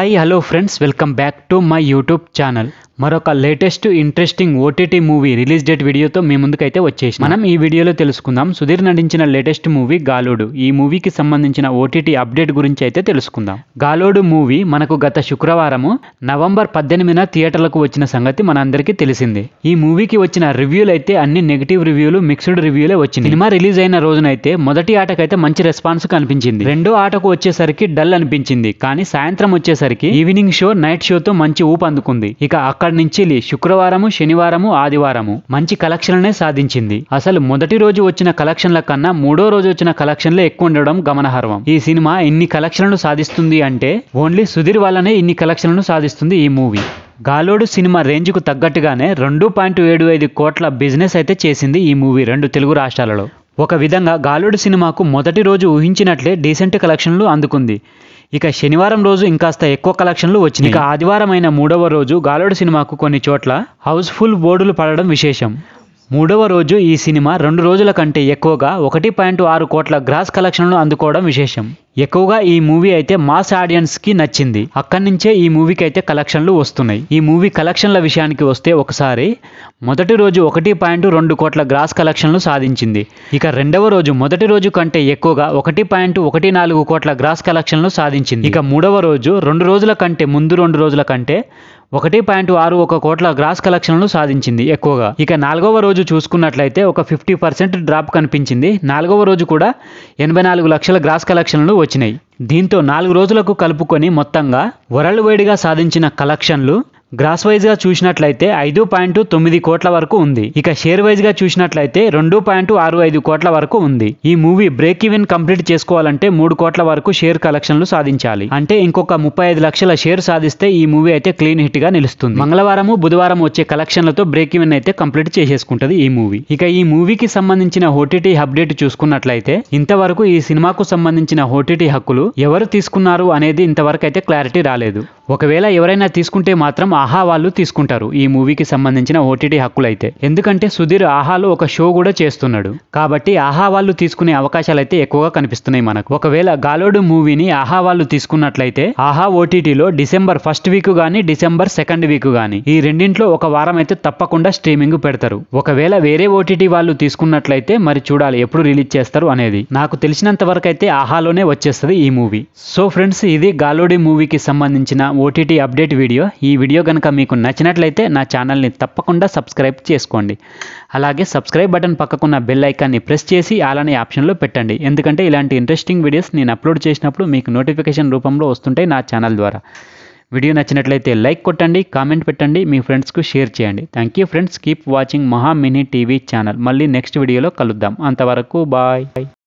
hi hello friends welcome back to my YouTube channel మరొక latest interesting OTT movie release date వీడియోతో మీ ముందుకైతే వచ్చేసి మనం ఈ వీడియోలో తెలుసుకుందాం సుధీర్ నటించిన లేటెస్ట్ మూవీ గాలోడు ఈ మూవీకి సంబంధించిన ఓటీటీ అప్డేట్ గురించి అయితే తెలుసుకుందాం గాలోడు మూవీ మనకు గత శుక్రవారము నవంబర్ పద్దెనిమిదిన థియేటర్లకు వచ్చిన సంగతి మనందరికీ తెలిసిందే ఈ మూవీకి వచ్చిన రివ్యూలు అయితే అన్ని నెగిటివ్ రివ్యూలు మిక్స్డ్ రివ్యూలే వచ్చింది సినిమా రిలీజ్ అయిన రోజునైతే మొదటి ఆటకైతే మంచి రెస్పాన్స్ కనిపించింది రెండో ఆటకు వచ్చేసరికి డల్ అనిపించింది కానీ సాయంత్రం వచ్చేసరికి ఈవినింగ్ షో నైట్ షోతో మంచి ఊపు అందుకుంది ఇక అక్కడి నుంచి లే- శుక్రవారము శనివారము ఆదివారము మంచి కలెక్షన్లనే సాధించింది అసలు మొదటి రోజు వచ్చిన కలెక్షన్ల కన్నా మూడో రోజు వచ్చిన కలెక్షన్లే ఎక్కువ ఉండడం గమనార్హం ఈ సినిమా ఇన్ని కలెక్షన్లు సాధిస్తుంది అంటే ఓన్లీ సుధీర్ వల్లనే ఇన్ని కలెక్షన్లను సాధిస్తుంది ఈ మూవీ గాలోడు సినిమా రేంజ్కు తగ్గట్టుగానే రెండు పాయింట్ ఏడు ఐదు కోట్ల బిజినెస్ అయితే చేసింది ఈ మూవీ రెండు తెలుగు రాష్ట్రాలలో ఒక విధంగా గాలోడు సినిమాకు మొదటి రోజు ఊహించినట్లే డీసెంట్ కలెక్షన్లు అందుకుంది ఇక శనివారం రోజు ఇంకాస్త ఎక్కువ కలెక్షన్లు వచ్చినాయి ఇక ఆదివారం అయిన మూడవ రోజు గాలోడు సినిమాకు కొన్ని చోట్ల హౌస్ఫుల్ బోర్డులు పడడం విశేషం మూడవ రోజు ఈ సినిమా రెండు రోజుల కంటే ఎక్కువగా ఒకటి పాయింట్ ఆరు కోట్ల గ్రాస్ కలెక్షన్లు అందుకోవడం విశేషం ఎక్కువగా ఈ మూవీ అయితే మాస్ ఆడియన్స్ కి నచ్చింది అక్కడి నుంచే ఈ మూవీకి అయితే కలెక్షన్లు వస్తున్నాయి ఈ మూవీ కలెక్షన్ల విషయానికి వస్తే ఒకసారి మొదటి రోజు ఒకటి పాయింట్ రెండు కోట్ల గ్రాస్ కలెక్షన్లు సాధించింది ఇక రెండవ రోజు మొదటి రోజు కంటే ఎక్కువగా ఒకటి పాయింట్ ఒకటి నాలుగు కోట్ల గ్రాస్ కలెక్షన్లు సాధించింది ఇక మూడవ రోజు రెండు రోజుల కంటే ముందు రెండు రోజుల కంటే ఒకటి పాయింట్ ఆరు ఒక కోట్ల గ్రాస్ కలెక్షన్లు సాధించింది ఎక్కువగా ఇక నాలుగవ రోజు చూసుకున్నట్లయితే ఒక ఫిఫ్టీ పర్సెంట్ డ్రాప్ కనిపించింది నాలుగవ రోజు కూడా ఎనభై నాలుగు లక్షల గ్రాస్ కలెక్షన్లు వచ్చినాయి దీంతో నాలుగు రోజులకు కలుపుకొని మొత్తంగా వరల్డ్ వైడ్గా సాధించిన కలెక్షన్లు గ్రాస్ వైజ్ గా చూసినట్లయితే ఐదు పాయింట్ తొమ్మిది కోట్ల వరకు ఉంది ఇక షేర్ వైజ్ గా చూసినట్లయితే రెండు పాయింట్ ఆరు ఐదు కోట్ల వరకు ఉంది ఈ మూవీ బ్రేక్ ఈవెన్ కంప్లీట్ చేసుకోవాలంటే మూడు కోట్ల వరకు షేర్ కలెక్షన్లు సాధించాలి అంటే ఇంకొక ముప్పై ఐదు లక్షల షేర్ సాధిస్తే ఈ మూవీ అయితే క్లీన్ హిట్ గా నిలుస్తుంది మంగళవారము బుధవారం వచ్చే కలెక్షన్లతో బ్రేక్ ఈవెన్ అయితే కంప్లీట్ చేసేసుకుంటది ఈ మూవీ ఇక ఈ మూవీకి సంబంధించిన ఓటీటీ అప్డేట్ చూసుకున్నట్లయితే ఇంతవరకు ఈ సినిమాకు సంబంధించిన ఓటీటీ హక్కులు ఎవరు తీసుకున్నారు అనేది ఇంతవరకు అయితే క్లారిటీ రాలేదు ఒకవేళ ఎవరైనా తీసుకుంటే మాత్రం ఆహా వాళ్ళు తీసుకుంటారు ఈ మూవీకి సంబంధించిన ఓటీటీ హక్కులు అయితే ఎందుకంటే సుధీర్ ఆహాలో ఒక షో కూడా చేస్తున్నాడు కాబట్టి ఆహా వాళ్ళు తీసుకునే అవకాశాలు అయితే ఎక్కువగా కనిపిస్తున్నాయి మనకు ఒకవేళ గాలోడు మూవీని ఆహా వాళ్ళు తీసుకున్నట్లయితే ఆహా ఓటీటీలో డిసెంబర్ ఫస్ట్ వీక్ గానీ డిసెంబర్ సెకండ్ వీక్ గానీ ఈ రెండింట్లో ఒక వారం అయితే తప్పకుండా స్ట్రీమింగ్ పెడతారు ఒకవేళ వేరే ఓటీటీ వాళ్ళు తీసుకున్నట్లయితే మరి చూడాలి ఎప్పుడు రిలీజ్ చేస్తారు అనేది నాకు తెలిసినంత వరకు అయితే ఆహాలోనే వచ్చేస్తుంది ఈ మూవీ సో ఫ్రెండ్స్ ఇది గాలోడి మూవీకి సంబంధించిన ఓటీటీ అప్డేట్ వీడియో ఈ వీడియో కనుక మీకు నచ్చినట్లయితే నా ఛానల్ని తప్పకుండా సబ్స్క్రైబ్ చేసుకోండి అలాగే సబ్స్క్రైబ్ బటన్ పక్కకున్న బెల్ ఐకాన్ని ప్రెస్ చేసి అలానే ఆప్షన్లో పెట్టండి ఎందుకంటే ఇలాంటి ఇంట్రెస్టింగ్ వీడియోస్ నేను అప్లోడ్ చేసినప్పుడు మీకు నోటిఫికేషన్ రూపంలో వస్తుంటాయి నా ఛానల్ ద్వారా వీడియో నచ్చినట్లయితే లైక్ కొట్టండి కామెంట్ పెట్టండి మీ ఫ్రెండ్స్కు షేర్ చేయండి thank you friends keep watching Maha mini TV channel మళ్ళీ నెక్స్ట్ వీడియోలో కలుద్దాం అంతవరకు బాయ్